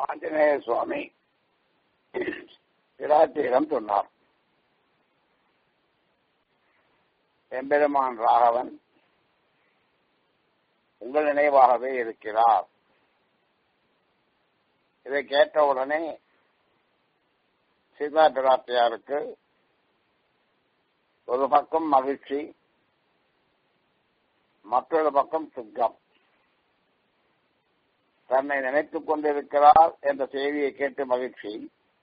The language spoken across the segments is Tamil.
ஆஞ்சநேய சுவாமி பிராட்டியிடம் சொன்னார் எம்பெருமான் ராகவன் உங்கள் நினைவாகவே இருக்கிறார் இதை கேட்ட உடனே சீதா பிராட்டியாருக்கு ஒரு பக்கம் மகிழ்ச்சி மற்றொரு பக்கம் சுக்கம் தன்னை நினைத்துக் கொண்டிருக்கிறார் என்ற செய்தியை கேட்டு மகிழ்ச்சி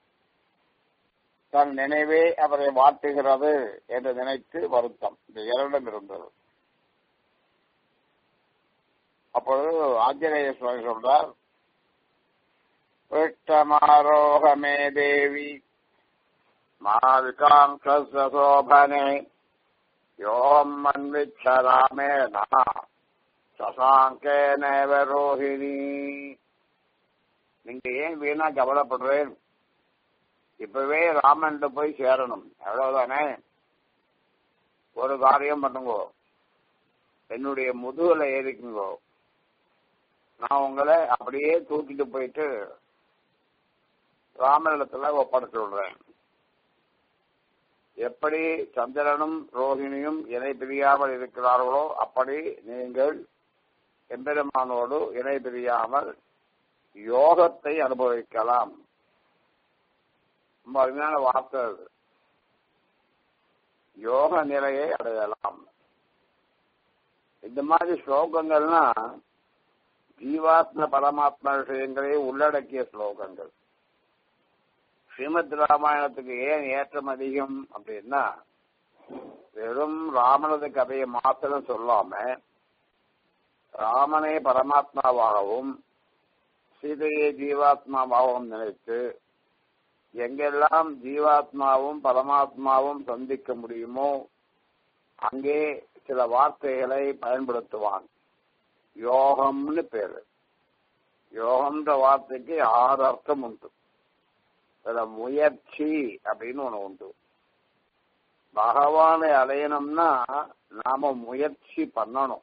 தன் நினைவே அவரை வாட்டுகிறது என்று நினைத்து வருத்தம் இந்த இரண்டும் இருந்தது அப்பொழுது ஆஞ்சநேய சுவாமி சொல்றார் பृष्ठमारोहमे देवी माविकाङ्क्षसोभने योऽहम् मन्विच्छ रामेण சசாங்கேனேவ ரோஹிணி நீங்க ஏன் வீணா கவலைப்படுறேன் இப்பவே ராமன் போய் சேரணும் எவ்வளவுதானே ஒரு காரியம் பண்ணுங்கோ என்னுடைய முதுகுல ஏறிக்குங்கோ நான் உங்களை அப்படியே தூக்கிட்டு போயிட்டு ராமனிடத்துல ஒப்படைச்சு விடுறேன் எப்படி சந்திரனும் ரோஹிணியும் இணை பிரியாமல் இருக்கிறார்களோ அப்படி நீங்கள் எம்பெருமானோடு இணை பிரியாமல் யோகத்தை அனுபவிக்கலாம் ரொம்ப அருமையான வார்த்தை அது யோக நிலையை அடையலாம் இந்த மாதிரி ஸ்லோகங்கள்னா ஜீவாத்ம பரமாத்மா விஷயங்களை உள்ளடக்கிய ஸ்லோகங்கள் ஸ்ரீமத் ராமாயணத்துக்கு ஏன் ஏற்றம் அதிகம் அப்படின்னா வெறும் ராமனது கதையை மாத்திரம் சொல்லாம ராமனை பரமாத்மாவாகவும் சீதையை ஜீவாத்மாவாகவும் நினைத்து எங்கெல்லாம் ஜீவாத்மாவும் பரமாத்மாவும் சந்திக்க முடியுமோ அங்கே சில வார்த்தைகளை பயன்படுத்துவான் யோகம்னு பேரு யோகம்ன்ற வார்த்தைக்கு ஆறு அர்த்தம் உண்டு அதுல முயற்சி அப்படின்னு ஒண்ணு உண்டு பகவானை அடையணும்னா நாம முயற்சி பண்ணணும்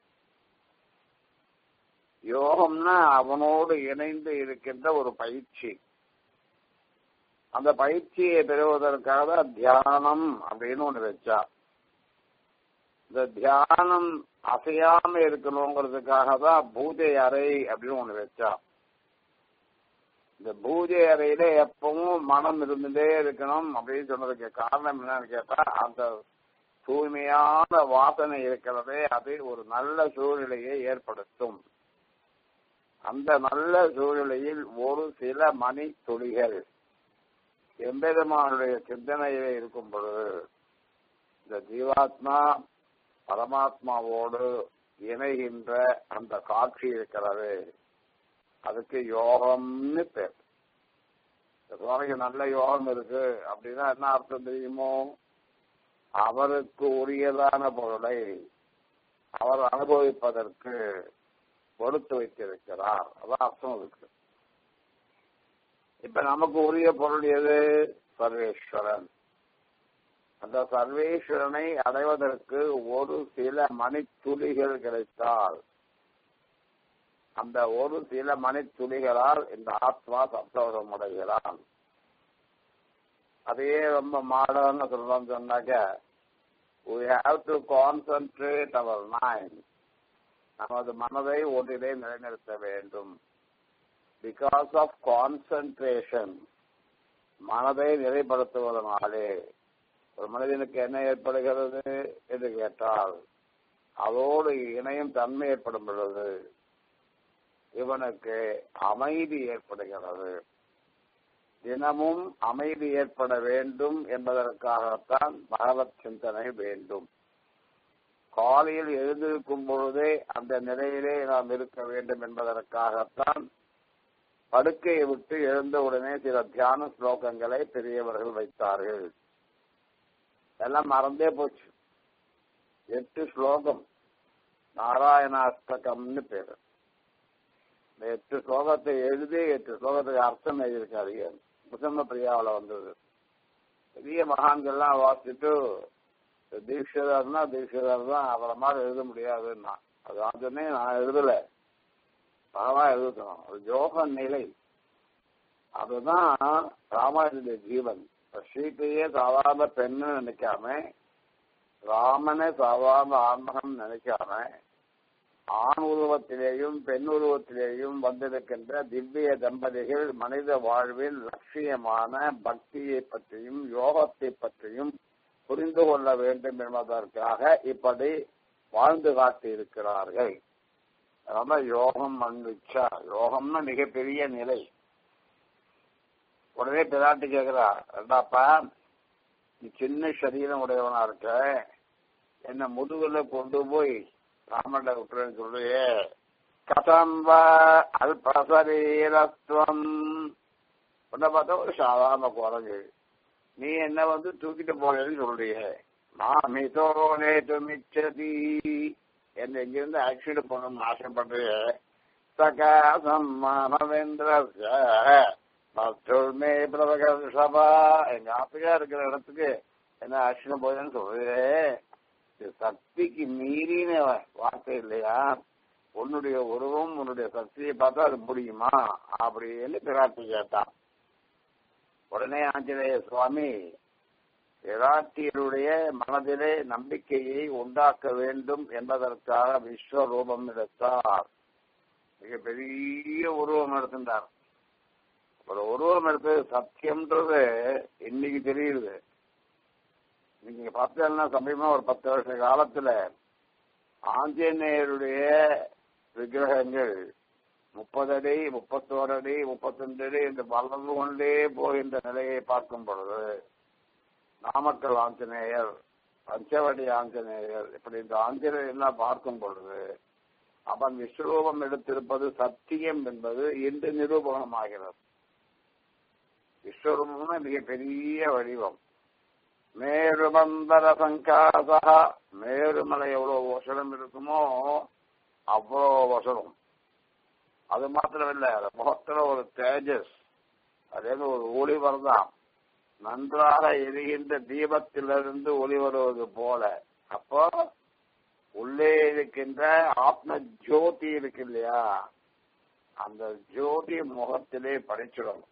யோகம்னா அவனோடு இணைந்து இருக்கின்ற ஒரு பயிற்சி அந்த பயிற்சியை பெறுவதற்காக தான் தியானம் அப்படின்னு ஒண்ணு வச்சா இந்த தியானம் அசையாம இருக்கணுங்கிறதுக்காக தான் பூஜை அறை அப்படின்னு ஒண்ணு வச்சா இந்த பூஜை அறையில எப்பவும் மனம் இருந்துட்டே இருக்கணும் அப்படின்னு சொன்னதுக்கு காரணம் என்னன்னு கேட்டா அந்த தூய்மையான வாசனை இருக்கிறதே அது ஒரு நல்ல சூழ்நிலையை ஏற்படுத்தும் அந்த நல்ல சூழ்நிலையில் ஒரு சில மணி துளிகள் எம்பெருமானுடைய சிந்தனையிலே இருக்கும் பொழுது இந்த ஜீவாத்மா பரமாத்மாவோடு இணைகின்ற அந்த காட்சி இருக்கிறது அதுக்கு யோகம்னு பேர் சுவாமிக்கு நல்ல யோகம் இருக்கு அப்படின்னா என்ன அர்த்தம் தெரியுமோ அவருக்கு உரியதான பொருளை அவர் அனுபவிப்பதற்கு கொடுத்து வைத்திருக்கிறார் அதான் அர்த்தம் இருக்கு இப்ப நமக்கு உரிய பொருள் எது சர்வேஸ்வரன் அந்த சர்வேஸ்வரனை அடைவதற்கு ஒரு சில மணித்துளிகள் கிடைத்தால் அந்த ஒரு சில மணித்துளிகளால் இந்த ஆத்மா சப்தவரம் அடைகிறான் அதையே ரொம்ப மாடர்னு சொல்றோம் சொன்னாக்க we have to concentrate our mind நமது மனதை ஒன்றிலே நிலைநிறுத்த வேண்டும் பிகாஸ் ஆஃப் கான்சன்ட்ரேஷன் மனதை நிலைப்படுத்துவதனாலே ஒரு மனிதனுக்கு என்ன ஏற்படுகிறது என்று கேட்டால் அதோடு இணையும் தன்மை ஏற்படும் பொழுது இவனுக்கு அமைதி ஏற்படுகிறது தினமும் அமைதி ஏற்பட வேண்டும் என்பதற்காகத்தான் பகவத் சிந்தனை வேண்டும் காலையில் எழுந்திருக்கும் பொழுதே அந்த நிலையிலே நாம் இருக்க வேண்டும் என்பதற்காகத்தான் படுக்கையை விட்டு எழுந்த உடனே சில தியான ஸ்லோகங்களை பெரியவர்கள் வைத்தார்கள் எல்லாம் மறந்தே போச்சு எட்டு ஸ்லோகம் நாராயணாஷ்டகம்னு பேரு இந்த எட்டு ஸ்லோகத்தை எழுதி எட்டு ஸ்லோகத்துக்கு அர்த்தம் எழுதியிருக்காரு முசம்ம பிரியாவில் வந்தது பெரிய மகான்கள்லாம் வாசிச்சுட்டு தீட்சிதர்னா தீட்சிதர் தான் அவரை மாதிரி எழுத முடியாதுன்னா அது ஆஞ்சனே நான் எழுதல பகவா எழுதணும் அது யோக நிலை அதுதான் ராமாயணுடைய ஜீவன் சீத்தையே சாதாரண பெண்ணு நினைக்காம ராமனை சாதாரண ஆன்மகம் நினைக்காம ஆண் உருவத்திலேயும் பெண் உருவத்திலேயும் வந்திருக்கின்ற திவ்ய தம்பதிகள் மனித வாழ்வில் லட்சியமான பக்தியை பற்றியும் யோகத்தை பற்றியும் புரிந்து கொள்ள வேண்டும் என்பதற்காக இப்படி வாழ்ந்து காட்டி இருக்கிறார்கள் அதனால யோகம் அன்பிச்சா யோகம்னு மிகப்பெரிய நிலை உடனே பிராட்டி கேக்குறா ரெண்டாப்பா நீ சின்ன சரீரம் உடையவனா இருக்க என்ன முதுகுல கொண்டு போய் ராமண்ட விட்டுறேன்னு சொல்றியே கதம்ப அல்பசரீரத்துவம் உன்னை பார்த்தா ஒரு சாதாரண குரங்கு நீ என்ன வந்து தூக்கிட்டு போறேன்னு சொல்றியே மாமிதோ நேற்று மிச்சதி என்ன இங்கிருந்து ஆக்சிடென்ட் பண்ணணும்னு ஆசைப்படுறிய சகாசம் மானவேந்திர மற்றொருமே பிரபக சபா எங்க ஆப்பிரிக்கா இருக்கிற இடத்துக்கு என்ன ஆக்சிடென்ட் போகுதுன்னு சொல்றியே இது சக்திக்கு மீறின வார்த்தை இல்லையா உன்னுடைய உருவம் உன்னுடைய சக்தியை பார்த்தா அது முடியுமா அப்படின்னு பிராட்டி கேட்டான் உடனே ஆஞ்சநேய சுவாமி பிராட்டியருடைய மனதிலே நம்பிக்கையை உண்டாக்க வேண்டும் என்பதற்காக விஸ்வரூபம் எடுத்தார் மிக பெரிய உருவம் எடுத்திருந்தார் ஒரு உருவம் எடுத்து சத்தியம்ன்றது இன்னைக்கு தெரியுது நீங்க பார்த்தீங்கன்னா சமீபமா ஒரு பத்து வருஷ காலத்துல ஆஞ்சநேயருடைய விக்கிரகங்கள் முப்பது அடி முப்பத்தோரு அடி முப்பத்தஞ்சு அடி என்று வளர்ந்து கொண்டே போகின்ற நிலையை பார்க்கும் பொழுது நாமக்கல் ஆஞ்சநேயர் பஞ்சவடி ஆஞ்சநேயர் இப்படி இந்த ஆஞ்சநேயர் எல்லாம் பார்க்கும் பொழுது அவன் விஸ்வரூபம் எடுத்திருப்பது சத்தியம் என்பது இன்று நிரூபணமாகிறது விஸ்வரூபம்னா மிக பெரிய வடிவம் மேருமந்தர சங்காசா மேருமலை எவ்வளவு வசனம் இருக்குமோ அவ்வளோ வசனம் அது மாத்திரமில்ல முகத்துல ஒரு தேஜஸ் அதே ஒரு ஒளி வரதான் நன்றாக எரிகின்ற தீபத்திலிருந்து ஒளி வருவது போல அப்போ உள்ளே இருக்கின்ற ஆத்ம ஜோதி இருக்கு இல்லையா அந்த ஜோதி முகத்திலே படிச்சிடும்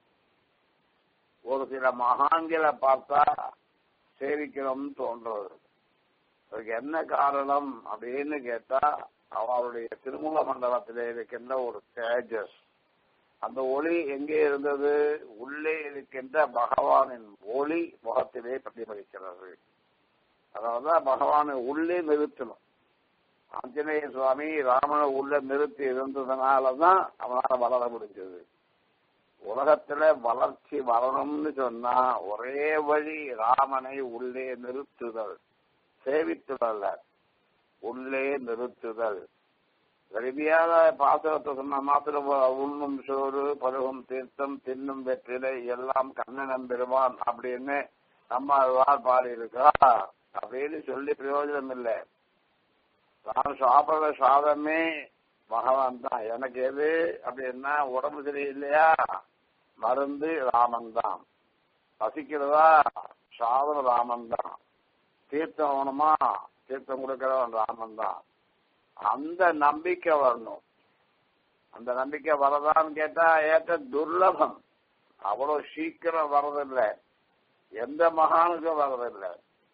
ஒரு சில மகான்களை பார்த்தா சேவிக்கணும்னு தோன்றது அதுக்கு என்ன காரணம் அப்படின்னு கேட்டா அவருடைய திருமுக மண்டலத்திலே இருக்கின்ற ஒரு தேஜஸ் அந்த ஒளி எங்கே இருந்தது உள்ளே இருக்கின்ற பகவானின் ஒளி முகத்திலே பிரதிபலிக்கிறது அதனாலதான் பகவானை உள்ளே நிறுத்தணும் ஆஞ்சநேய சுவாமி ராமனை உள்ள நிறுத்தி இருந்ததுனாலதான் அவனால வளர முடிஞ்சது உலகத்துல வளர்ச்சி வரணும்னு சொன்னா ஒரே வழி ராமனை உள்ளே நிறுத்துதல் சேவித்துதல்ல உள்ளே நிறுத்துதல் கருவியாத பாத்திரத்தை சொன்ன மாத்திரம் உண்ணும் சோறு பருகும் தீர்த்தம் தின்னும் வெற்றிலை எல்லாம் கண்ணனம் பெறுவான் அப்படின்னு நம்ம பாடி இருக்கா அப்படின்னு சொல்லி பிரயோஜனம் இல்லை நான் சாப்பிடுற சாதமே பகவான் தான் எனக்கு எது அப்படின்னா உடம்பு சரியில்லையா மருந்து ராமன் தான் பசிக்கிறதா சாதம் ராமன் தான் தீர்த்தம் வேணுமா தீர்த்தம் கொடுக்கிறவன் ராமன் தான் அந்த நம்பிக்கை வரணும் அந்த நம்பிக்கை வரதான்னு கேட்டா ஏற்ற துர்லபம் அவ்வளவு சீக்கிரம் வர்றதில்லை எந்த மகானுக்கும் வர்றதில்லை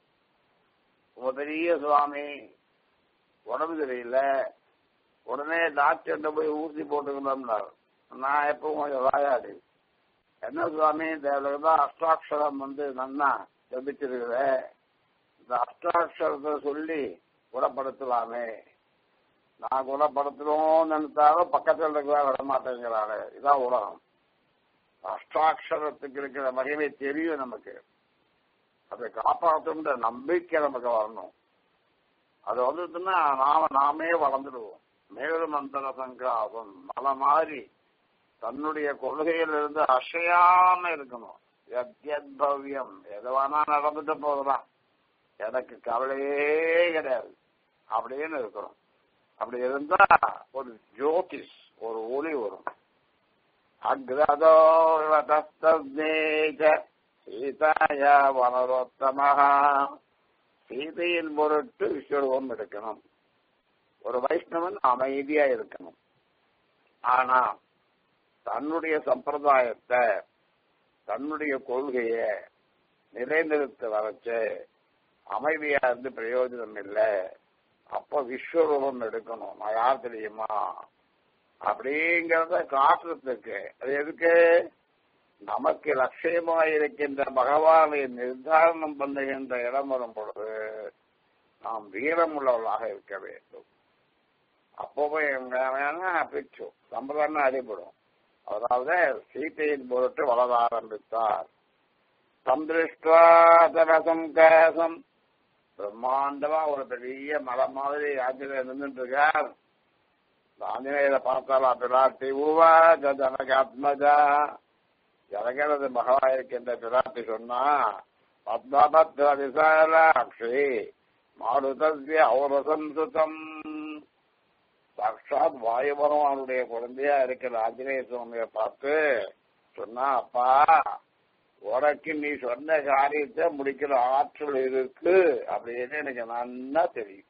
பெரிய சுவாமி உடம்பு சரியில்லை உடனே டாக்டர்கிட்ட போய் ஊசி போட்டுக்கணும்னார் நான் எப்பவும் கொஞ்சம் வாயாடு என்ன சுவாமி தான் அஷ்டாட்சரம் வந்து நன்னா ஜபிச்சிருக்கிற இந்த அஷ்டாட்சரத்தை சொல்லி குணப்படுத்தலாமே நான் குணப்படுத்தணும்னு நினைத்தாலும் பக்கத்தில் இருக்கிற விட மாட்டேங்கிறாரு இதான் உலகம் அஷ்டாட்சரத்துக்கு இருக்கிற மகிமை தெரியும் நமக்கு அதை காப்பாற்றுன்ற நம்பிக்கை நமக்கு வரணும் அது வந்துட்டுன்னா நாம நாமே வளர்ந்துடுவோம் மேலும் அந்தர சங்காசம் மலை மாதிரி தன்னுடைய கொள்கையிலிருந்து அசையாம இருக்கணும் பவ்யம் எதுவானா நடந்துட்டு போகலாம் எனக்கு கவலையே கிடையாது அப்படின்னு இருக்கணும் அப்படி இருந்தா ஒரு ஜோதிஷ் ஒரு ஒளி வரும் அக்ரதோ சீதாய வனரோத்தமஹா சீதையின் பொருட்டு விஸ்வரூபம் எடுக்கணும் ஒரு வைஷ்ணவன் அமைதியா இருக்கணும் ஆனா தன்னுடைய சம்பிரதாயத்தை தன்னுடைய கொள்கைய நிலைநிறுத்த வரைச்சு அமைதியா இருந்து பிரயோஜனம் இல்லை அப்ப விஸ்வரூபம் எடுக்கணும் நான் யார் தெரியுமா அப்படிங்கறத காட்டுறதுக்கு அது எதுக்கு நமக்கு லட்சியமா இருக்கின்ற பகவானை நிர்தாரணம் பண்ணுகின்ற இடம் வரும் பொழுது நாம் வீரம் உள்ளவர்களாக இருக்க வேண்டும் அப்பவே வேணா பிச்சு சம்பிரதாயம் அடிபடும் அதாவது சீத்தையின் பொருட்டு வளர ஆரம்பித்தார் சந்திருஷ்டாதரசம் கேசம் பிரம்மாண்டமா ஒரு பெரிய மலை மாதிரி ஆஞ்சநேயர் நின்றுட்டு இருக்கார் ஆஞ்சநேயரை பார்த்தாலா பிராட்டி ஊவா ஜனகாத்மஜா ஜனகனது மகவா இருக்கின்ற பிராட்டி சொன்னா பத்மபத்ர விசாலாட்சி மாருதஸ்ய அவரசம் சுதம் சாட்சாத் வாயு பகவானுடைய குழந்தையா இருக்கிற ஆஞ்சநேய சுவாமியை பார்த்து சொன்னா அப்பா உனக்கு நீ சொன்ன காரியத்தை முடிக்கிற ஆற்றல் இருக்கு அப்படின்னு எனக்கு நன்னா தெரியும்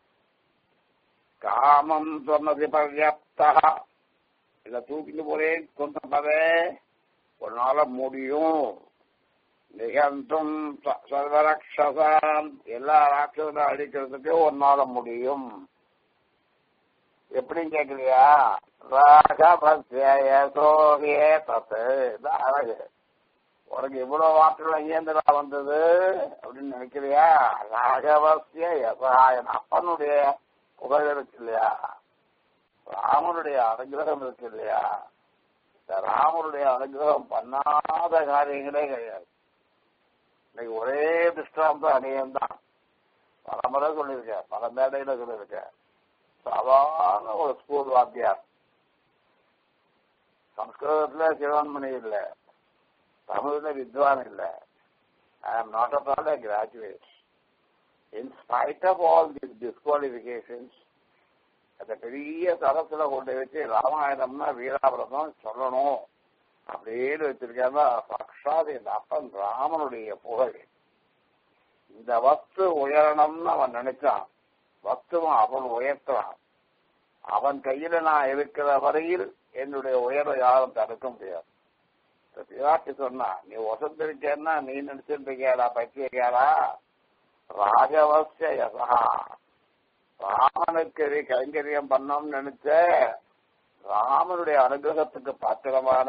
காமம் சொன்னது பர்யாப்தா இத தூக்கிட்டு போறேன் சொன்னதே உன்னால முடியும் நிகழ்த்தும் சர்வரக்ஷசாம் எல்லா ராட்சசனும் அழிக்கிறதுக்கு உன்னால முடியும் எப்படின்னு கேக்குறியா ராகபஸ்ய சோகியே தத்து அழகு உனக்கு இவ்வளவு ஆற்றல் எங்கேந்திரா வந்தது அப்படின்னு நினைக்கிறியா ராகவசிய யசாயன் அப்பனுடைய புகழ் இருக்கு இல்லையா ராமனுடைய அனுகிரகம் இருக்கு இல்லையா இந்த ராமனுடைய அனுகிரகம் பண்ணாத காரியங்களே கிடையாது இன்னைக்கு ஒரே திருஷ்டாந்தம் அணியம் தான் பல முறை சொல்லியிருக்கேன் பல மேடையில சொல்லியிருக்கேன் சாதாரண ஒரு ஸ்கூல் வாத்தியார் சம்ஸ்கிருதத்துல சிவன்மணி இல்லை தமிழ்ல வித்வான் இல்ல I am not at all a graduate. In spite of all these disqualifications, அந்த பெரிய தரத்துல கொண்டு வச்சு ராமாயணம்னா வீராபுரதம் சொல்லணும் அப்படின்னு வச்சிருக்காங்க சாட்சாத் இந்த அப்பன் ராமனுடைய புகழ் இந்த வஸ்து உயரணும்னு அவன் நினைச்சான் வஸ்துவன் அவன் உயர்த்துறான் அவன் கையில நான் இருக்கிற வரையில் என்னுடைய உயர்வை யாரும் தடுக்க முடியாது பிராட்டி சொன்னா நீ வசந்திருக்கேன்னா நீ நினைச்சிட்டு இருக்கியாடா பைத்தியக்காரா ராஜவசிய யசா ராமனுக்கு கைங்கரியம் பண்ணோம்னு நினைச்ச ராமனுடைய அனுகிரகத்துக்கு பாத்திரமான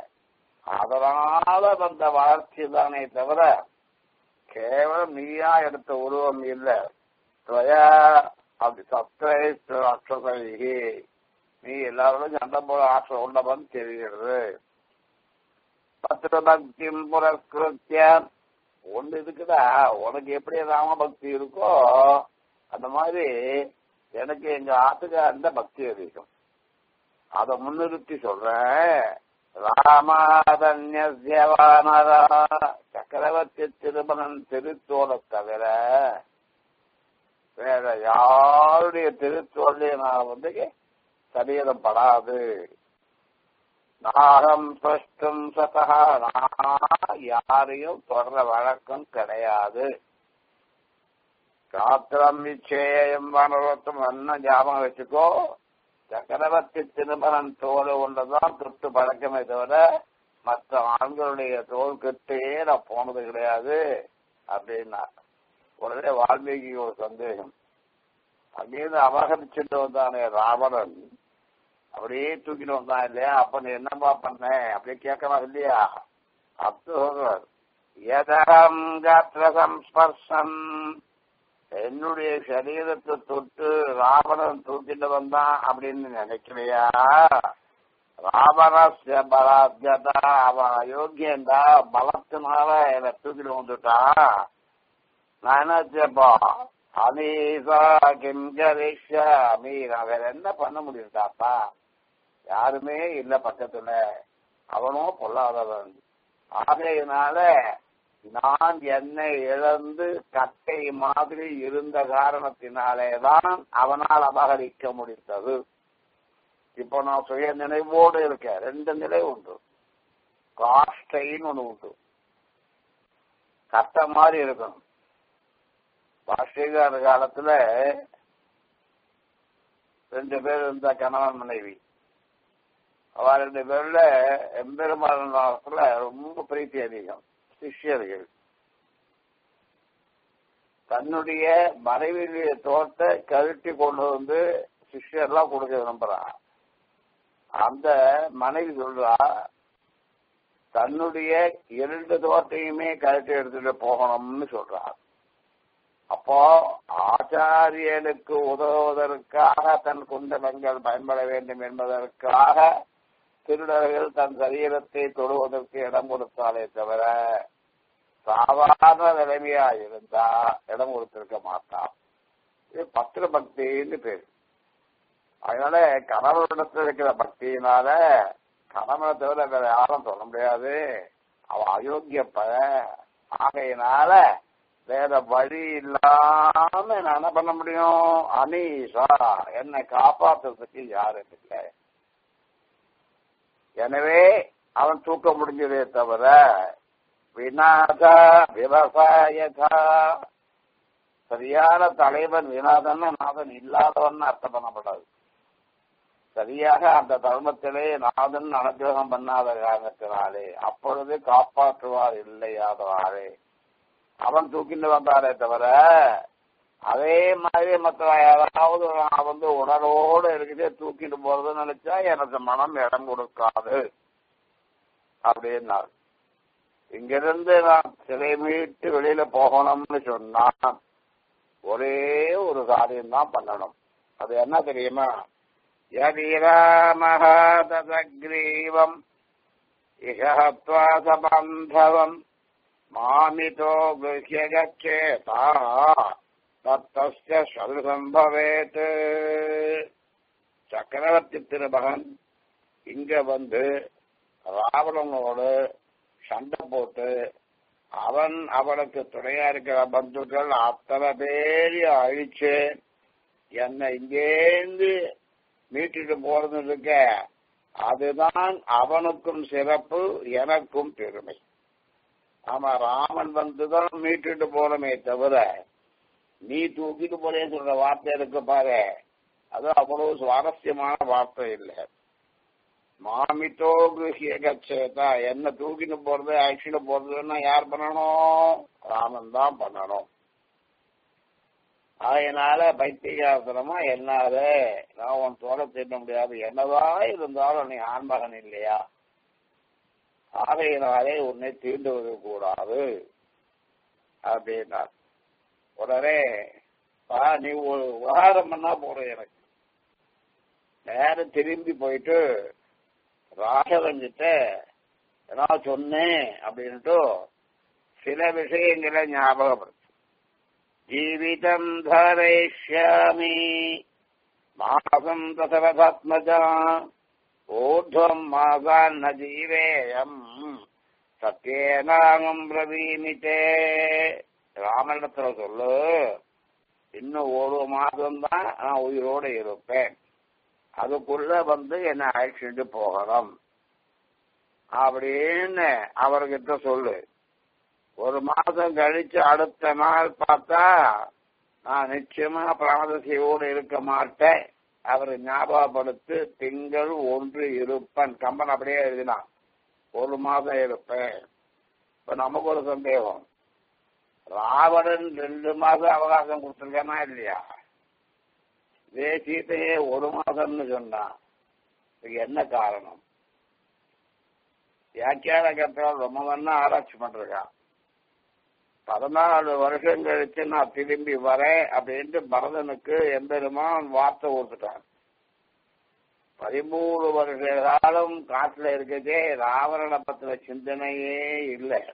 அதனால வந்த வளர்ச்சி தானே தவிர கேவலம் நீயா எடுத்த உருவம் இல்லை துவயா அப்படி சத்திரை அக்ஷசைகி நீ எல்லாரோடும் சண்டை போல ஆற்றல் உள்ளவன் தெரிகிறது பக்திம் புரஸ்கிருத்திய ஒண்ணு இருக்குதா உனக்கு எப்படி ராமபக்தி இருக்கோ அந்த மாதிரி எனக்கு எங்க ஆத்துக்கு அந்த பக்தி அதிகம் அத முன்னிறுத்தி சொல்றேன் ராமாதன்யவானரா சக்கரவர்த்தி திருமணன் திருத்தோலை தவிர வேற யாருடைய திருத்தோல்லையும் நான் வந்து சரீரம் படாது நாகம் பிரஷ்டும் சதா நான் யாரையும் தொடர வழக்கம் கிடையாது காத்திரம் நிச்சயம் வனரத்தும் என்ன ஞாபகம் வச்சுக்கோ சக்கரவர்த்தி திருமணம் தோல் ஒன்றுதான் தொட்டு பழக்கமே தவிர மற்ற ஆண்களுடைய தோல் கிட்டே நான் போனது கிடையாது அப்படின்னா உடனே வால்மீகி ஒரு சந்தேகம் அங்கேருந்து அபகரிச்சுட்டு வந்தானே ராவணன் அப்படியே தூக்கிட்டு வந்தான் இல்லையா அப்ப நீ என்னப்பா பண்ண அப்படியே கேட்கலாம் இல்லையா அப்படி சொல்றார் எதகம் காத்திர சம்ஸ்பர்சம் என்னுடைய சரீரத்தை தொட்டு ராவணன் தூக்கிட்டு வந்தான் அப்படின்னு நினைக்கிறியா ராவணஸ்ய பலாத்யதா அவன் அயோக்கியண்டா பலத்தினால என்னை தூக்கிட்டு வந்துட்டான் நான் என்ன செய்யப்பா அனீசா கிம் கரிஷாமி நான் வேற என்ன பண்ண முடியுதாப்பா யாருமே இல்ல பக்கத்துல அவனும் பொல்லாதவன் ஆகையினால நான் என்னை இழந்து கட்டை மாதிரி இருந்த காரணத்தினாலேதான் அவனால் அபகரிக்க முடிந்தது இப்போ நான் சுய நினைவோடு இருக்கேன் ரெண்டு நிலை உண்டு காஷ்டைன்னு ஒண்ணு உண்டு கட்ட மாதிரி இருக்கணும் பாஷிகார காலத்துல ரெண்டு பேர் இருந்த கணவன் மனைவி அவ ரெண்டு பேர்ல எம்பெருமானத்துல ரொம்ப பிரீத்தி அதிகம் சிஷ்யர்கள் தன்னுடைய மனைவியுடைய தோட்டத்தை கழட்டி கொண்டு வந்து சிஷ்யர்லாம் கொடுக்க விரும்புறான் அந்த மனைவி சொல்றா தன்னுடைய இரண்டு தோட்டையுமே கழட்டி எடுத்துட்டு போகணும்னு சொல்றார் அப்போ ஆச்சாரியனுக்கு உதவுவதற்காக தன் குண்டலங்கள் பயன்பட வேண்டும் என்பதற்காக திருடர்கள் தன் சரீரத்தை தொடுவதற்கு இடம் கொடுத்தாலே தவிர சாதாரண நிலைமையா இருந்தா இடம் கொடுத்திருக்க மாட்டான் இது பத்திர பக்தின்னு பேரு அதனால கணவனிடத்தில் இருக்கிற பக்தியினால கணவனை தவிர வேற யாரும் சொல்ல முடியாது அவன் அயோக்கியப்ப ஆகையினால வேற வழி இல்லாம நான் என்ன பண்ண முடியும் அனீஷா என்னை காப்பாத்துறதுக்கு யாரும் இல்லை எனவே அவன் தூக்க முடிஞ்சதே தவிர வினாத விவசாயதா சரியான தலைவன் வினாதன் நாதன் இல்லாதவன் அர்த்தம் பண்ணப்படாது சரியாக அந்த தர்மத்திலே நாதன் அனுகிரகம் பண்ணாத காரணத்தினாலே அப்பொழுது காப்பாற்றுவார் இல்லையாதவாறே அவன் தூக்கிட்டு வந்தாரே தவிர அதே மாதிரி மற்ற யாராவது நான் வந்து உடலோடு இருக்குது தூக்கிட்டு போறதுன்னு நினைச்சா எனக்கு மனம் இடம் கொடுக்காது அப்படின்னார் இங்கிருந்து நான் சிலை மீட்டு வெளியில போகணும்னு சொன்னா ஒரே ஒரு காரியம் தான் பண்ணணும் அது என்ன தெரியுமா யதிராமஹாதகிரீவம் இகத்வா சபந்தவம் மாமிதோ கிருஹ்ய கச்சேதா தத்தஸ்ய சதுசம்பவேத் சக்கரவர்த்தி திருமகன் இங்க வந்து ராவணனோடு சண்டை போட்டு அவன் அவனுக்கு துணையா இருக்கிற பந்துக்கள் அத்தனை பேரையும் அழிச்சு என்னை இங்கேருந்து மீட்டுட்டு போறது இருக்க அதுதான் அவனுக்கும் சிறப்பு எனக்கும் பெருமை ஆமா ராமன் வந்துதான் மீட்டுட்டு போனமே தவிர நீ தூக்கிட்டு போறேன்னு சொல்ற வார்த்தை இருக்கு பாரு அது அவ்வளவு சுவாரஸ்யமான வார்த்தை இல்லை மாமித்தோ கிருஹிய கச்சேதா என்ன தூக்கிட்டு போறது அழிச்சுட்டு போறதுன்னா யார் பண்ணணும் ராமன் தான் பண்ணணும் அதனால பைத்தியகாசனமா என்னால நான் உன் தோலை திட்ட முடியாது என்னதான் இருந்தாலும் நீ ஆண்மகன் இல்லையா ஆகையினாலே உன்னை தீண்டுவது கூடாது அப்படின்னார் உடனே பா நீ ஒரு உபகாரம் பண்ணா போறோம் எனக்கு நேரம் திரும்பி போயிட்டு ராகவன் கிட்ட ஏதாவது சொன்னேன் அப்படின்ட்டு சில விஷயங்களை ஞாபகப்படுத்து ஜீவிதம் தரைஷ்யாமி மாசம் தசரதாத்மஜா ஊர்துவம் மாசான் ந ஜீவேயம் சத்தியேனாகம் பிரவீமித்தே ராமனிடத்துல சொல்லு இன்னும் ஒரு மாதம் தான் நான் உயிரோடு இருப்பேன் அதுக்குள்ள வந்து என்ன அழைச்சிட்டு போகணும் அப்படின்னு அவர்கிட்ட சொல்லு ஒரு மாதம் கழிச்சு அடுத்த நாள் பார்த்தா நான் நிச்சயமா பிராமதசியோடு இருக்க மாட்டேன் அவர் ஞாபகப்படுத்து திங்கள் ஒன்று இருப்பன் கம்பன் அப்படியே எழுதினான் ஒரு மாதம் இருப்பேன் இப்ப நமக்கு ஒரு சந்தேகம் ராவணன் ரெண்டு மாதம் அவகாசம் கொடுத்துருக்கானா இல்லையா இதே சீத்தையே ஒரு மாதம்னு சொன்னான் இதுக்கு என்ன காரணம் வியாக்கியான கருத்தால் ரொம்ப மண்ணா ஆராய்ச்சி பண்றான் பதினாலு வருஷம் கழிச்சு நான் திரும்பி வரேன் அப்படின்ட்டு பரதனுக்கு எம்பெருமான் வார்த்தை கொடுத்துட்டான் பதிமூணு வருஷ காலம் காட்டுல இருக்கதே ராவணனை பத்தின சிந்தனையே இல்லை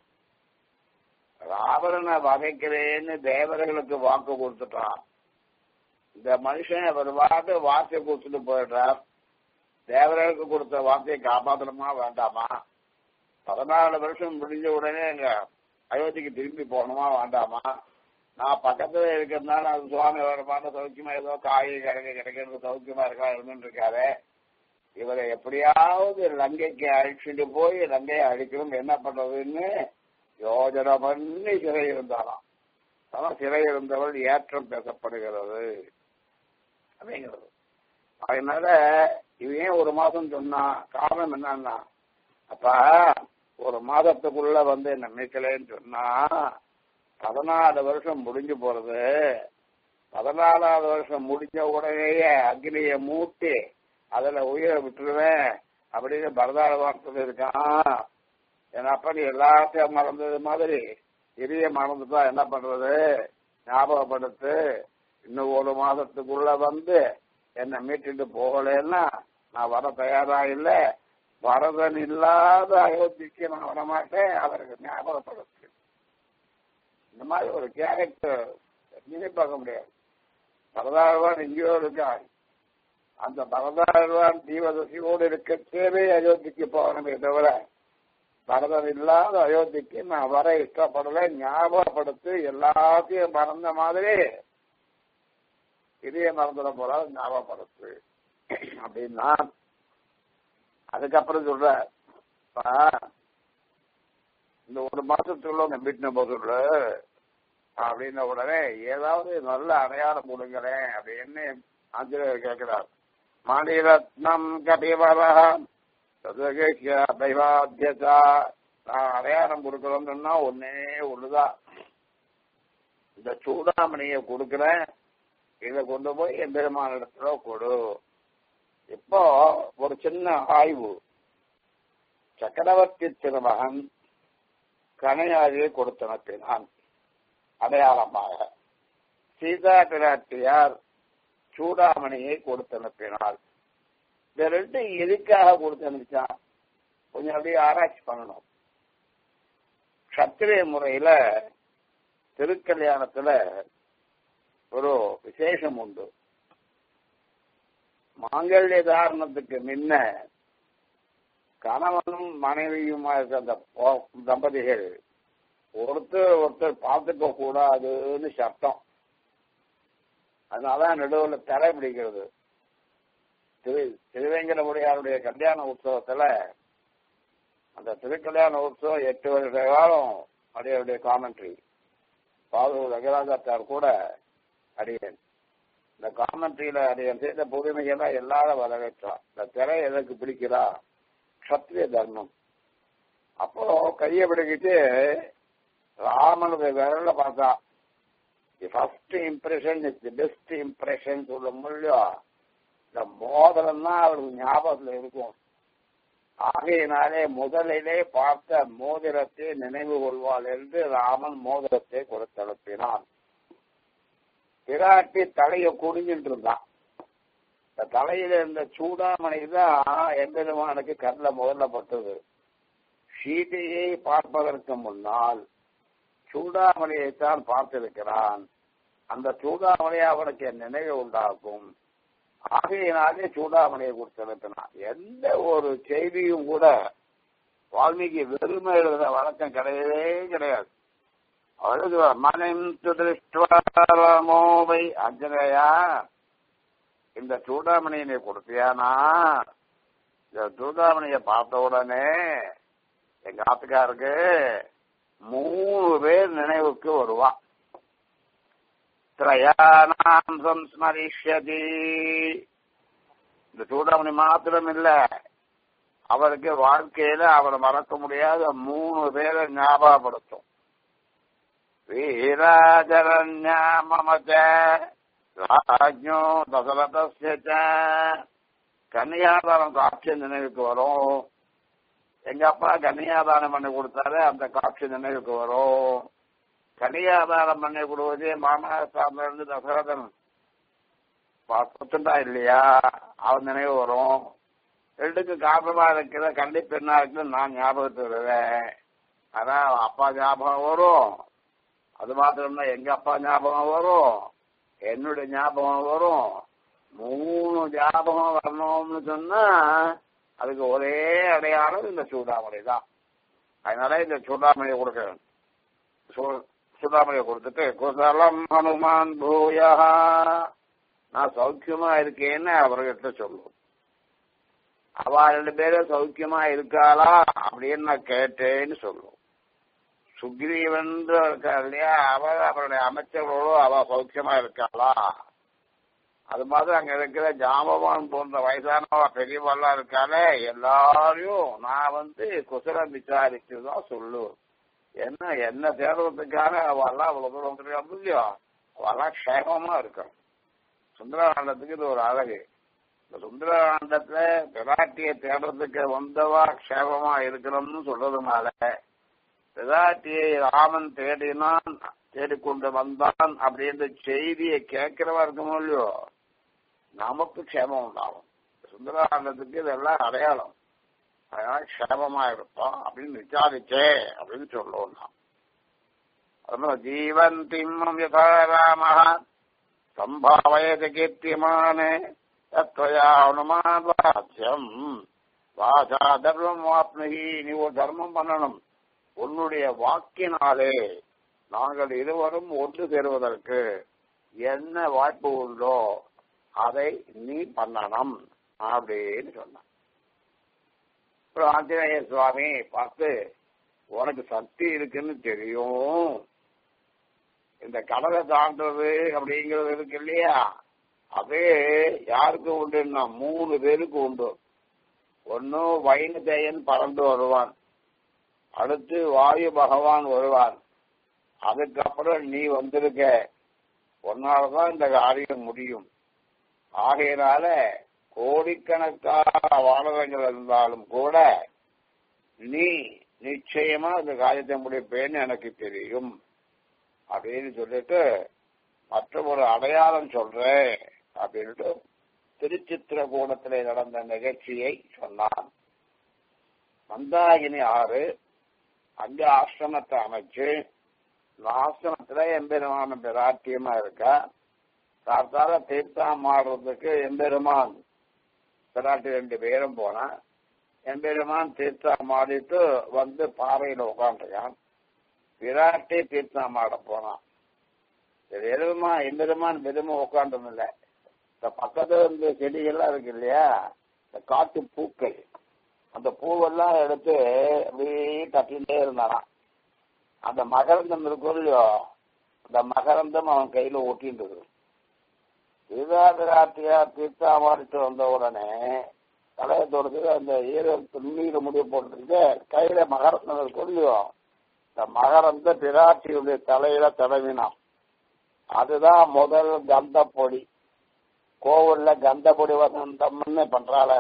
ராவணனை வகைக்கிறேன்னு தேவர்களுக்கு வாக்கு கொடுத்துட்டான் இந்த மனுஷன் அவர் வாக்கு வார்த்தை கொடுத்துட்டு போயிடுறார் தேவர்களுக்கு கொடுத்த வார்த்தையை காப்பாற்றணுமா வேண்டாமா பதினாலு வருஷம் முடிஞ்ச உடனே எங்க அயோத்திக்கு திரும்பி போகணுமா வேண்டாமா நான் பக்கத்துல இருக்கிறதுனால அது சுவாமி வருமான சௌக்கியமா ஏதோ காய் கிடக்க கிடைக்கிறது சௌக்கியமா இருக்கலாம் இருந்துட்டு இருக்காரு இவரை எப்படியாவது லங்கைக்கு அழிச்சுட்டு போய் லங்கையை அழிக்கணும் என்ன பண்றதுன்னு யோஜனை பண்ணி சிறை இருந்தாராம் அதான் சிறை இருந்தவள் ஏற்றம் பேசப்படுகிறது அப்படிங்கிறது அதனால இது ஏன் ஒரு மாசம் சொன்னா காரணம் என்னன்னா அப்ப ஒரு மாதத்துக்குள்ள வந்து என்ன மீட்கலன்னு சொன்னா பதினாலு வருஷம் முடிஞ்சு போறது பதினாலாவது வருஷம் முடிஞ்ச உடனேயே அக்னியை மூட்டி அதுல உயிரை விட்டுருவேன் அப்படின்னு பரதாரவான் சொல்லியிருக்கான் என் அப்ப நீ எல்லாத்தையும் மறந்தது மாதிரி இரிய மறந்துட்டா என்ன பண்றது ஞாபகப்படுத்து இன்னும் ஒரு மாதத்துக்குள்ள வந்து என்னை மீட்டுட்டு போகலன்னா நான் வர தயாரா இல்ல வரதன் இல்லாத அயோத்திக்கு நான் வரமாட்டேன் அவருக்கு ஞாபகப்படுத்து இந்த மாதிரி ஒரு கேரக்டர் எங்கேயுமே பார்க்க முடியாது பரதாழ்வான் எங்கேயோ இருக்கான் அந்த பரதாழ்வான் தீவதசியோடு இருக்கச்சேவே அயோத்திக்கு போகணுமே தவிர பரதன் இல்லாத அயோத்திக்கு நான் வர இஷ்டப்படல ஞாபகப்படுத்தி எல்லாத்தையும் மறந்த மாதிரி இதையே மறந்துட போறாது ஞாபகப்படுத்து அப்படின்னா அதுக்கப்புறம் சொல்ற இந்த ஒரு மாசத்துக்குள்ள நம்பிட்டு போதுள்ள அப்படின்ன உடனே ஏதாவது நல்ல அடையாளம் கொடுங்களேன் அப்படின்னு ஆஞ்சநேயர் கேட்கிறார் மணிரத்னம் கபிவரம் தெய்வாத்தியதா நான் அடையாளம் கொடுக்கறோம்னு சொன்னா ஒன்னே ஒண்ணுதான் இந்த சூடாமணியை கொடுக்கிறேன் இதை கொண்டு போய் என் பெருமான இடத்துல கொடு இப்போ ஒரு சின்ன ஆய்வு சக்கரவர்த்தி திருமகன் கனையாழியை கொடுத்தனுப்பினான் அடையாளமாக சீதா பிராட்டியார் சூடாமணியை கொடுத்தனுப்பினார் இந்த ரெண்டு எதுக்காக கொடுத்து அனுப்பிச்சான் கொஞ்சம் அப்படியே ஆராய்ச்சி பண்ணணும் சத்திரிய முறையில திருக்கல்யாணத்துல ஒரு விசேஷம் உண்டு மாங்கல்ய தாரணத்துக்கு முன்ன கணவனும் மனைவியுமா இருக்க அந்த தம்பதிகள் ஒருத்தர் ஒருத்தர் பார்த்துக்க கூடாதுன்னு சட்டம் அதனாலதான் நடுவில் தலை பிடிக்கிறது திரு திருவேங்கடமுடியாருடைய கல்யாண உற்சவத்துல அந்த திருக்கல்யாண உற்சவம் எட்டு வருஷ காலம் அடியுடைய காமெண்ட்ரி பாதூர் ரங்கராஜாத்தார் கூட அடியேன் இந்த காமெண்ட்ரியில அடியன் செய்த புதுமைகளை எல்லாரும் வரவேற்றான் இந்த திரை எதற்கு பிடிக்கிறா சத்திரிய தர்மம் அப்போ கையை பிடிக்கிட்டு ராமனுடைய விரல பார்த்தா first impression is the best impression சொல்ல முடியும் இந்த மோதிரம் தான் அவருக்கு ஞாபகத்துல இருக்கும் ஆகையினாலே முதலிலே பார்த்த மோதிரத்தை நினைவு கொள்வாள் என்று ராமன் மோதிரத்தை கொடுத்தனுப்பினான் பிராட்டி தலையை குடிஞ்சிட்டு இருந்தான் இந்த தலையில இருந்த சூடாமணி தான் எம்பெருமானுக்கு கண்ணில் முதல்ல பட்டது சீதையை பார்ப்பதற்கு முன்னால் சூடாமணியைத்தான் பார்த்திருக்கிறான் அந்த சூடாமணியை அவனுக்கு நினைவு உண்டாக்கும் ஆகையினாலே சூடாமணியை கொடுத்திருக்கிறான் எந்த ஒரு செய்தியும் கூட வால்மீகி வெறுமை எழுதுற வழக்கம் கிடையவே கிடையாது அழுதுவார் மனம் துதிஷ்டோவை அஞ்சனையா இந்த சூடாமணியை நீ கொடுத்தியானா இந்த சூடாமணியை பார்த்த உடனே எங்க ஆத்துக்காருக்கு மூணு பேர் நினைவுக்கு வருவா திரயானாம் சம்ஸ்மரிஷதி இந்த சூடாமணி மாத்திரம் இல்ல அவருக்கு வாழ்க்கையில அவரை மறக்க முடியாத மூணு பேரை ஞாபகப்படுத்தும் வீராஜரண்யா மமச்ச ராஜ்யோ தசரதஸ்ய கன்னியாதாரம் காட்சி நினைவுக்கு வரும் எங்க அப்பா கன்னியாதானம் பண்ணி கொடுத்தாரு அந்த காட்சி நினைவுக்கு வரும் கன்னியாதானம் பண்ணி கொடுவது மாமா சார்ந்த இருந்து தசரதன் சொத்துண்டா இல்லையா அவன் நினைவு வரும் ரெண்டுக்கு காரணமா இருக்கிற கண்டி பெண்ணா இருக்கு நான் ஞாபகத்துக்கு வருவேன் அதான் அப்பா ஞாபகம் வரும் அது மாத்திரம்னா எங்க அப்பா ஞாபகம் வரும் என்னுடைய ஞாபகம் வரும் மூணு ஞாபகம் வரணும்னு சொன்னா அதுக்கு ஒரே அடையாளம் இந்த சூடாமணி தான் அதனால இந்த சூடாமணியை கொடுக்கிறேன் சூடாமணியை கொடுத்துட்டு குசலம் ஹனுமான் பூயா நான் சௌக்கியமா இருக்கேன்னு அவர்கிட்ட சொல்லுவோம் அவ ரெண்டு பேரும் சௌக்கியமா இருக்காளா அப்படின்னு நான் கேட்டேன்னு சொல்லுவோம் சுக்ரீவன் இருக்கா இல்லையா அவ அவருடைய அமைச்சர்களோடு அவ சௌக்கியமா இருக்காளா அது மாதிரி அங்க இருக்கிற ஜாமவான் போன்ற வயசானவா பெரியவாள்லாம் இருக்காளே எல்லாரையும் நான் வந்து குசலம் விசாரிச்சு தான் சொல்லுவேன் என்ன என்ன தேடுறதுக்காக அவெல்லாம் அவ்வளவு தூரம் வந்துருக்கா இல்லையோ அவெல்லாம் க்ஷேமமா இருக்கும் சுந்தரகாண்டத்துக்கு இது ஒரு அழகு இந்த சுந்தரகாண்டத்துல பிராட்டியை தேடுறதுக்கு வந்தவா க்ஷேமமா இருக்கணும்னு சொல்றதுனால பிராட்டியை ராமன் தேடினான் தேடிக்கொண்டு வந்தான் அப்படின்ற செய்தியை கேட்கிறவா இருக்கணும் இல்லையோ நமக்கு க்ஷேமம் உண்டாகும் சுந்தரகாண்டத்துக்கு இதெல்லாம் அடையாளம் அதனால க்ஷேமமா இருப்போம் அப்படின்னு விசாரிச்சே அப்படின்னு சொல்லுவோம் நாம் அதனால ஜீவன் திம்மம் யதா ராமஹ சம்பாவயத கீர்த்தியமானே தத்வயா அனுமான் வாச்சியம் வாசா தர்மம் வாப்னகி நீ ஒரு தர்மம் பண்ணணும் உன்னுடைய வாக்கினாலே நாங்கள் இருவரும் ஒன்று சேருவதற்கு என்ன வாய்ப்பு உண்டோ அதை நீ பண்ணணும் அப்படின்னு சொன்னான் அப்புறம் ஆஞ்சநேய சுவாமி பார்த்து உனக்கு சக்தி இருக்குன்னு தெரியும் இந்த கடலை தாண்டது அப்படிங்கிறது இருக்கு இல்லையா அது யாருக்கு உண்டுன்னா மூணு பேருக்கு உண்டு ஒன்னு வைணதேயன் பறந்து வருவான் அடுத்து வாயு பகவான் வருவான் அதுக்கப்புறம் நீ வந்திருக்க உன்னாலதான் இந்த காரியம் முடியும் ஆகையினால கோடிக்கணக்கான வானகங்கள் இருந்தாலும் கூட நீ நிச்சயமா இந்த காரியத்தை முடிப்பேன்னு எனக்கு தெரியும் அப்படின்னு சொல்லிட்டு மற்ற ஒரு அடையாளம் சொல்றேன் அப்படின்ட்டு திருச்சித்திரகூடத்திலே நடந்த நிகழ்ச்சியை சொன்னான் மந்தாகினி ஆறு அங்க ஆசிரமத்தை அமைச்சு இந்த ஆசிரமத்துல எம்பெருமான பிராட்டியமா இருக்கா சார்த்தால தீர்த்தம் ஆடுறதுக்கு எம்பெருமான் பிராட்டி ரெண்டு பேரும் போனா எம்பெருமான் தீர்த்தம் ஆடிட்டு வந்து பாறையில உட்காந்துருக்கான் விராட்டி தீர்த்தம் ஆட போனான் எருமா எம்பெருமான் பெருமை உட்காண்டதும் இல்லை இந்த பக்கத்துல இருந்த செடிகள்லாம் இருக்கு இல்லையா இந்த காட்டு பூக்கள் அந்த பூவெல்லாம் எடுத்து அப்படியே தட்டிகிட்டே இருந்தானாம் அந்த மகரந்தம் இருக்கும் இல்லையோ அந்த மகரந்தம் அவன் கையில ஒட்டின்றது விவாதராத்தியா தீர்த்தாமாடிட்டு வந்த உடனே தலையை தொடுத்து அந்த ஈர துண்ணீர் முடிவு போட்டுட்டு கையில மகரந்தம் இருக்கும் இல்லையோ இந்த மகரந்த பிராட்டியுடைய தலையில தடவினான் அதுதான் முதல் கந்த பொடி கோவில்ல கந்த பொடி வசந்தம்னு பண்றாள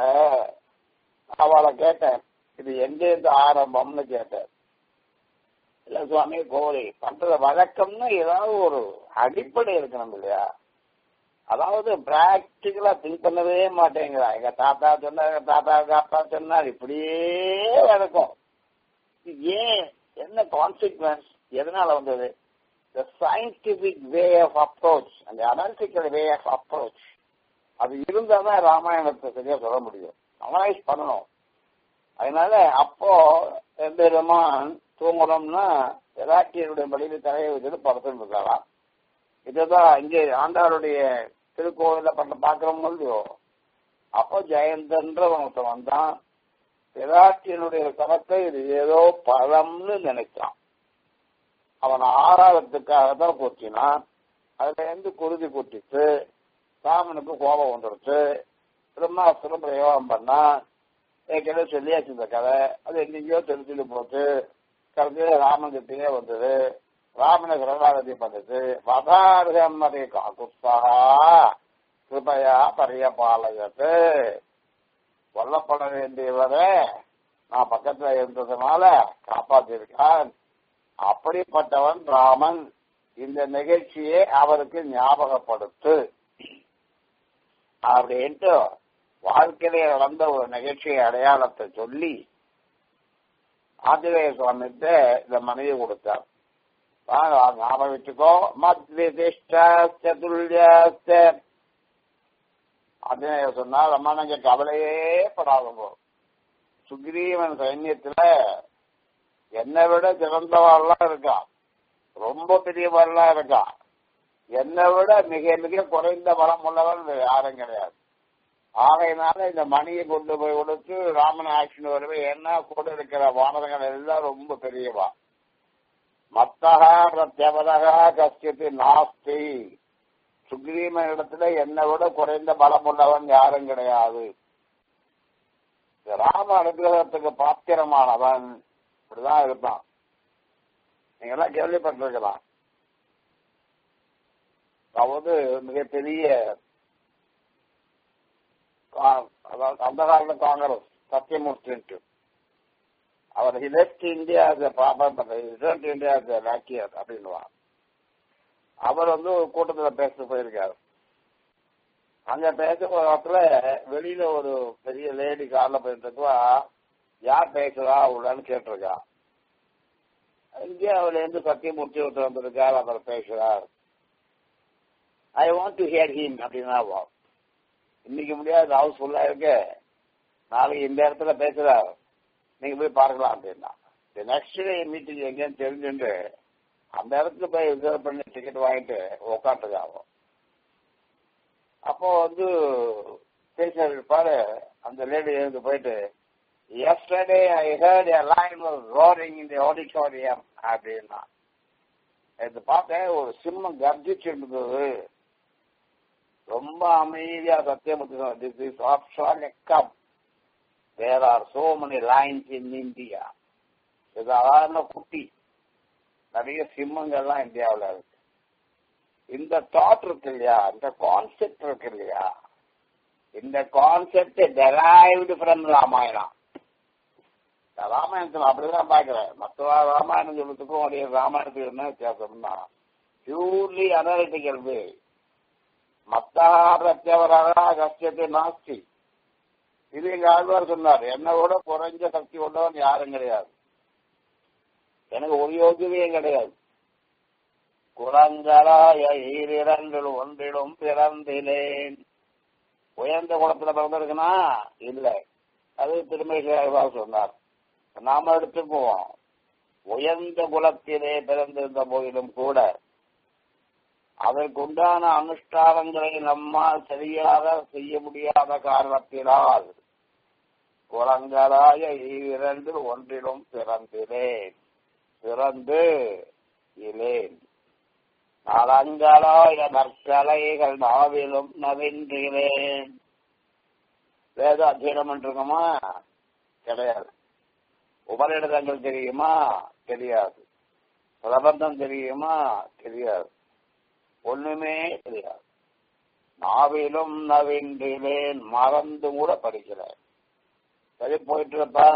அவளை கேட்டேன் இது எங்கேருந்து ஆரம்பம்னு கேட்டேன் இல்ல சுவாமி கோழி பண்றது வழக்கம்னு ஏதாவது ஒரு அடிப்படை இருக்கணும் இல்லையா அதாவது பிராக்டிக்கலா திங்க் பண்ணவே மாட்டேங்கிறா எங்க தாத்தா சொன்னார் எங்க தாத்தாவுக்கு அப்பா சொன்னார் இப்படியே நடக்கும் ஏன் என்ன கான்சிக்வன்ஸ் எதனால வந்தது the scientific way of approach அந்த அனாலிட்டிக்கல் வே ஆஃப் அப்ரோச் அது இருந்தா தான் ராமாயணத்தை சரியா சொல்ல முடியும் அனலைஸ் பண்ணணும் அதனால அப்போ எம்பெருமான் தூங்கணும்னா விராட்டியருடைய மடியில தலையை வச்சுட்டு படுத்துட்டு இருக்கலாம் இதுதான் இங்கே ஆண்டாளுடைய திருக்கோவில பண்ண பாக்குறோம் இல்லையோ அப்போ ஜெயந்தன்ற ஒருத்தன் வந்தான் விராட்டியனுடைய கணத்தை இது ஏதோ பழம்னு நினைச்சான் அவன் ஆறாவதுக்காக தான் கொத்தினான் அதுல இருந்து குருதி கொட்டிட்டு ராமனுக்கு கோபம் வந்துடுச்சு பிரம்மாஸ்திரம் பிரயோகம் பண்ணா ஏற்கனவே சொல்லியாச்சு இந்த கதை அது எங்கெங்கயோ தெரிஞ்சுட்டு போச்சு கடைசியில ராமன் கிட்டே வந்தது ராமனை சரணாகதி பண்ணுது வதார்கம் அதை காக்குஸ்தா கிருபையா பரியபாலயத்து கொல்லப்பட வேண்டியவரை நான் பக்கத்துல இருந்ததுனால காப்பாத்திருக்கான் அப்படிப்பட்டவன் ராமன் இந்த நிகழ்ச்சியை அவருக்கு ஞாபகப்படுத்து அப்படின்ட்டு வாழ்க்கையில நடந்த ஒரு நிகழ்ச்சியை அடையாளத்தை சொல்லி ஆஞ்சநேய சுவாமிகிட்ட இந்த மனைவி கொடுத்தார் வாங்க ஞாபகம் வச்சுக்கோ மத்விதிஷ்டதுல்யாஸ்த ஆஞ்சநேய சொன்னா அம்மா நீங்க கவலையே படாதங்க சுக்ரீவன் சைன்யத்துல என்னை விட சிறந்தவாள்லாம் இருக்கா ரொம்ப பெரியவாள்லாம் இருக்கா என்னை விட மிக மிக குறைந்த பலம் உள்ளவன் யாரும் கிடையாது ஆகையினால இந்த மணியை கொண்டு போய் கொடுத்து ராமன் ஆக்ஷன் வருவே என்ன கூட இருக்கிற வானரங்கள் எல்லாம் ரொம்ப பெரியவா மத்தகா பிரத்யபதகா கஷ்டத்து நாஸ்தி சுக்ரீவ இடத்துல என்னை விட குறைந்த பலம் உள்ளவன் யாரும் கிடையாது ராம அனுகிரகத்துக்கு பாத்திரமானவன் இப்படிதான் இருப்பான் நீங்க எல்லாம் கேள்விப்பட்டிருக்கலாம் அதாவது மிகப்பெரிய அதாவது அந்த காலத்துல காங்கிரஸ் சத்தியமூர்த்தி அவர் லெஃப்ட் இந்தியா ரிசல்ட் இந்தியா லாக்கியர் அப்படின்வான் அவர் வந்து ஒரு கூட்டத்துல பேச போயிருக்காரு அங்க பேச போற இடத்துல வெளியில ஒரு பெரிய லேடி கார்ல போயிட்டு இருக்கா யார் பேசுறா உள்ளன்னு கேட்டிருக்கா இந்தியாவில இருந்து சத்தியமூர்த்தி ஒருத்தர் வந்திருக்கார் அவர் பேசுறார் I want to hear him அப்படின்னா இன்னைக்கு முடியாது ஹவுஸ் ஃபுல்லா இருக்கு நாளைக்கு இந்த இடத்துல பேசுறாரு நீங்க போய் பார்க்கலாம் அப்படின்னா நெக்ஸ்ட் டே மீட்டிங் எங்கேன்னு தெரிஞ்சுட்டு அந்த இடத்துல போய் ரிசர்வ் பண்ணி டிக்கெட் வாங்கிட்டு உக்காந்துருக்காங்க அப்போ வந்து பேசுறது இருப்பாரு அந்த லேடி எழுந்து போயிட்டு yesterday I heard a lion was roaring in the auditorium அப்படின்னா இது பார்த்தேன் ஒரு சிம்மம் கர்ஜிச்சு இருந்தது ரொம்ப அமைதியா Sathyamuthu this is absurd come there are so many lions in India இது சாதாரண குட்டி நிறைய சிம்மங்கள்லாம் இந்தியாவில் இருக்கு இந்த தாட் இருக்கு இல்லையா இந்த கான்செப்ட் இருக்கு இல்லையா இந்த கான்செப்ட் டெரைவ்டு ஃப்ரம் ராமாயணம் ராமாயணத்தில் அப்படிதான் பாக்குறேன் மற்ற ராமாயணம் சொல்றதுக்கும் உடைய ராமாயணத்துக்கு என்ன வித்தியாசம்னா பியூர்லி அனாலிட்டிக்கல் வே மத்தா பிரத்யவராக கஷ்டத்தை நாஸ்தி இது எங்க ஆழ்வார் சொன்னார் என்னை விட குறைஞ்ச சக்தி கொண்டவன் யாரும் கிடையாது எனக்கு ஒரு யோகியதையும் கிடையாது குளங்களாய ஈரிரண்டில் ஒன்றிலும் பிறந்திலேன் உயர்ந்த குளத்துல பிறந்திருக்குன்னா இல்லை அது திருமணி சொன்னார் நாம எடுத்துக்குவோம் உயர்ந்த குலத்திலே பிறந்திருந்த போதிலும் கூட அதற்குண்டான அனுஷ்டானங்களை நம்மால் சரியாக செய்ய முடியாத காரணத்தினால் குளங்களாய இரண்டில் ஒன்றிலும் பிறந்திலேன் பிறந்து இலேன் நலங்களாய நற்கலைகள் நாவிலும் நவின்றிலேன் வேத அத்தியனம் இருக்கோமா கிடையாது உபரிடங்கள் தெரியுமா தெரியாது பிரபந்தம் தெரியுமா தெரியாது ஒண்ணுமே தெரியாது நாவிலும் நவின்றிலேன் மறந்து கூட படிக்கிறேன் சரி போயிட்டு இருப்பா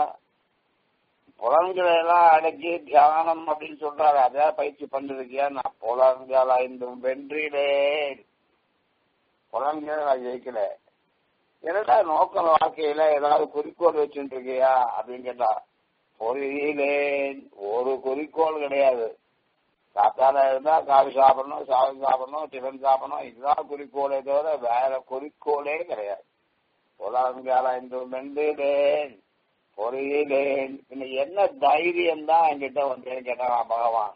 புலன்களை எல்லாம் அடக்கி தியானம் அப்படின்னு சொல்றாரு அதே பயிற்சி பண்ணிருக்கியா நான் புலன்கள் ஐந்தும் வென்றிலேன் புலன்களை நான் ஜெயிக்கல என்னடா நோக்கம் வாழ்க்கையில ஏதாவது குறிக்கோள் வச்சுட்டு இருக்கியா அப்படின்னு கேட்டா பொறியிலேன் ஒரு குறிக்கோள் கிடையாது காத்தால இருந்தா காஃபி சாப்பிடணும் சாதம் சாப்பிடணும் டிஃபன் சாப்பிடணும் இதுதான் குறிக்கோளே தவிர வேற குறிக்கோளே கிடையாது புலன்கால இந்த மெண்டுலேன் பொறியிலேன் இன்னும் என்ன தைரியம் தான் என்கிட்ட வந்து கேட்டான் பகவான்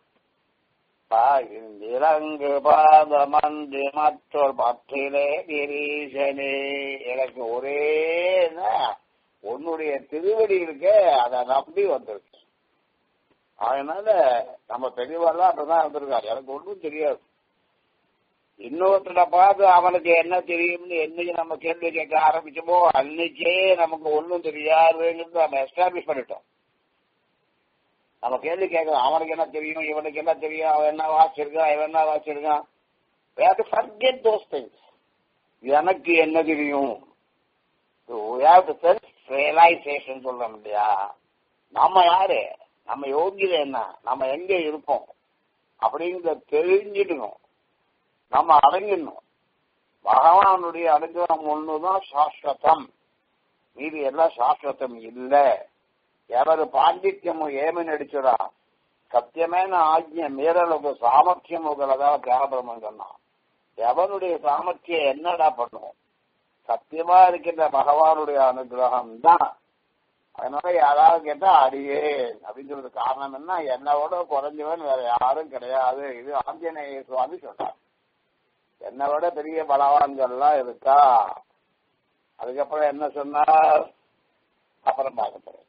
இறங்கு பாதமன்று மற்றொரு பற்றிலே கிரீஷனே எனக்கு ஒரே உன்னுடைய திருவடி இருக்க அதை நம்பி வந்திருக்கு அதனால நம்ம பெரியவெல்லாம் அப்படிதான் இருந்திருக்காரு எனக்கு ஒன்றும் தெரியாது இன்னொருத்தரை பார்த்து அவனுக்கு என்ன தெரியும்னு என்னைக்கு நம்ம கேள்வி கேட்க ஆரம்பிச்சோமோ அன்னைக்கே நமக்கு ஒன்றும் தெரியாதுங்கிறது நம்ம எஸ்டாப்ளிஷ் பண்ணிட்டோம் நம்ம கேள்வி கேட்கறோம் அவனுக்கு என்ன தெரியும் இவனுக்கு என்ன தெரியும் அவன் என்ன வாசிச்சிருக்கான் இவன் என்ன வாசிச்சிருக்கான் We have to forget those things. எனக்கு என்ன தெரியும் We have to self realization சொல்றோம் இல்லையா நம்ம யாரு நம்ம யோகியதை என்ன நம்ம எங்க இருப்போம் அப்படிங்கிறத தெரிஞ்சிடணும் நம்ம அடங்கிடணும் பகவானுடைய அனுகிரகம் ஒண்ணுதான் சாஸ்வதம் மீதி எல்லாம் சாஸ்வதம் இல்லை ఎవరు పాండిత్యము ఏమి నడిచురా సత్యమైన ఆజ్ఞ మీరలకు సామర్థ్యము గలదా தியாகபிரமன் சொன்னான் எவனுடைய சாமர்த்தியம் என்னடா பண்ணும் சத்தியமா இருக்கின்ற பகவானுடைய அனுகிரகம் தான் அதனால யாராவது கேட்டா அடியே அப்படின்னு சொல்றது காரணம் என்ன என்னோட குறைஞ்சவன் வேற யாரும் கிடையாது இது ஆஞ்சநேய சுவாமி சொன்னார் என்னை விட பெரிய பலவான்கள்லாம் இருக்கா அதுக்கப்புறம் என்ன சொன்னார் அப்புறம் பார்க்க போறேன்